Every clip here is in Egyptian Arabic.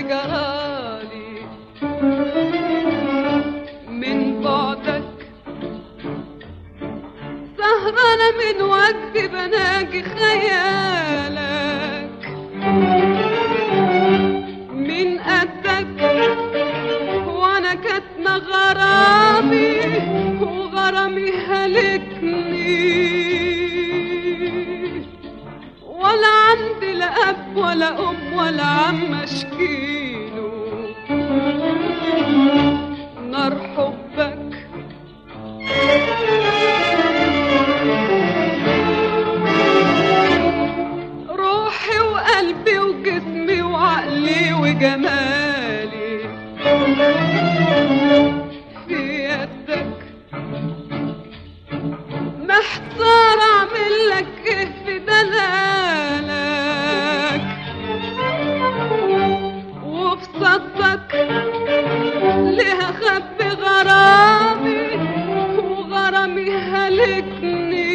جرالي من بعدك سهرانة من وقت بناجي خيالك من قدك وانا كاتمة غرامي وغرامي هلكني ولا عندي لا اب ولا ام ولا عم اشكيله نار حبك روحي وقلبي وجسمي وعقلي وجمالي في يدك محتار اعمل لك ايه في دلالك وفي صدك ليه اخبي غرامي وغرامي هلكني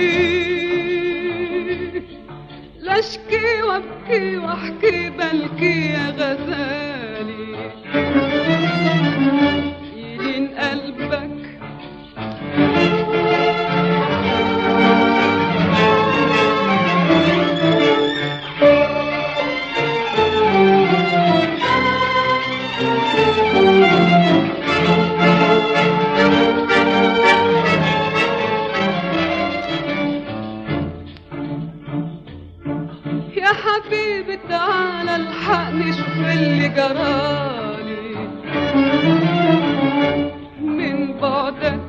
لا اشكي وابكي واحكي بلكي يا غزالي يلين قلبك يا حبيبي تعالى الحقني شوف اللي جرالي من بعدك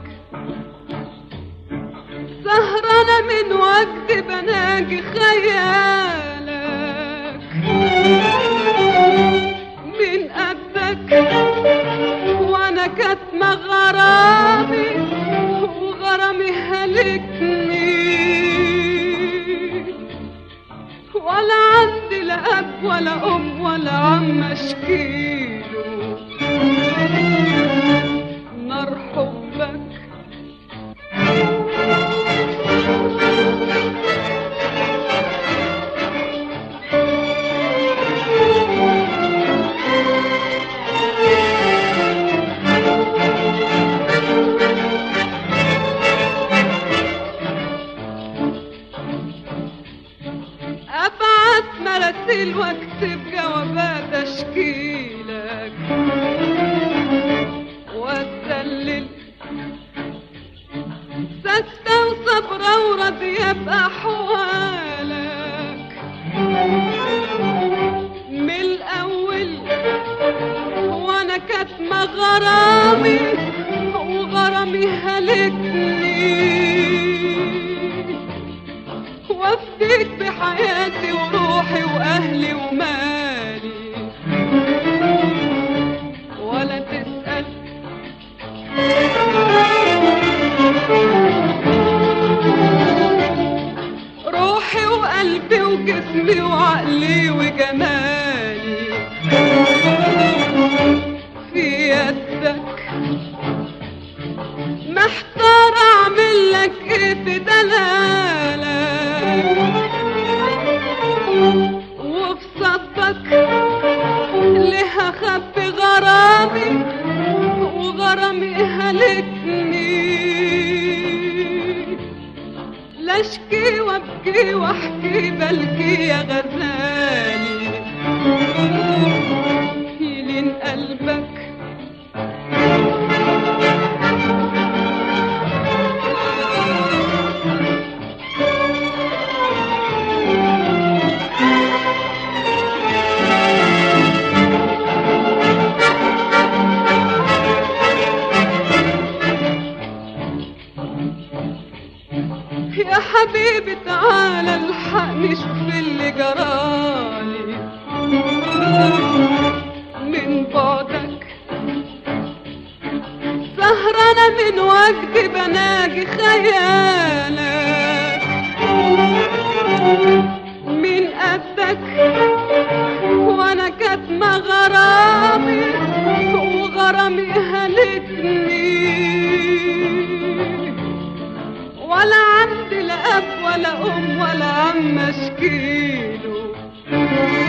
سهرانة من وقت بناجي خيالك من قدك وانا كاتمة غرامي وغرامي هلكني ولا عندي لا اب ولا ام ولا عم اشكيله نار حبك ابعت مراسيل واكتب جوابات اشكيلك واتذلل ساكتة وصبرة وراضية بأحوالك من الأول وأنا كاتمة غرامي وغرامي هلكني وافديك بحياتي وروحي واهلي ومالي ولا تسأل روحي وقلبي وجسمي وعقلي وجمالي في يدك محتار اعمل لك ايه في دلالك وفي صدك ليه اخبي غرامي وغرامي هلكني لا اشكي وابكي واحكي بلكي يا غزالي يلين قلبك يا حبيبي تعالى الحقني شوف اللي جرالي من بعدك سهرانة من وقت بناجي خيالك من قدك وانا كاتمة غرامي وغرامي هلكني ولا عندي لا اب ولا ام ولا عم اشكيله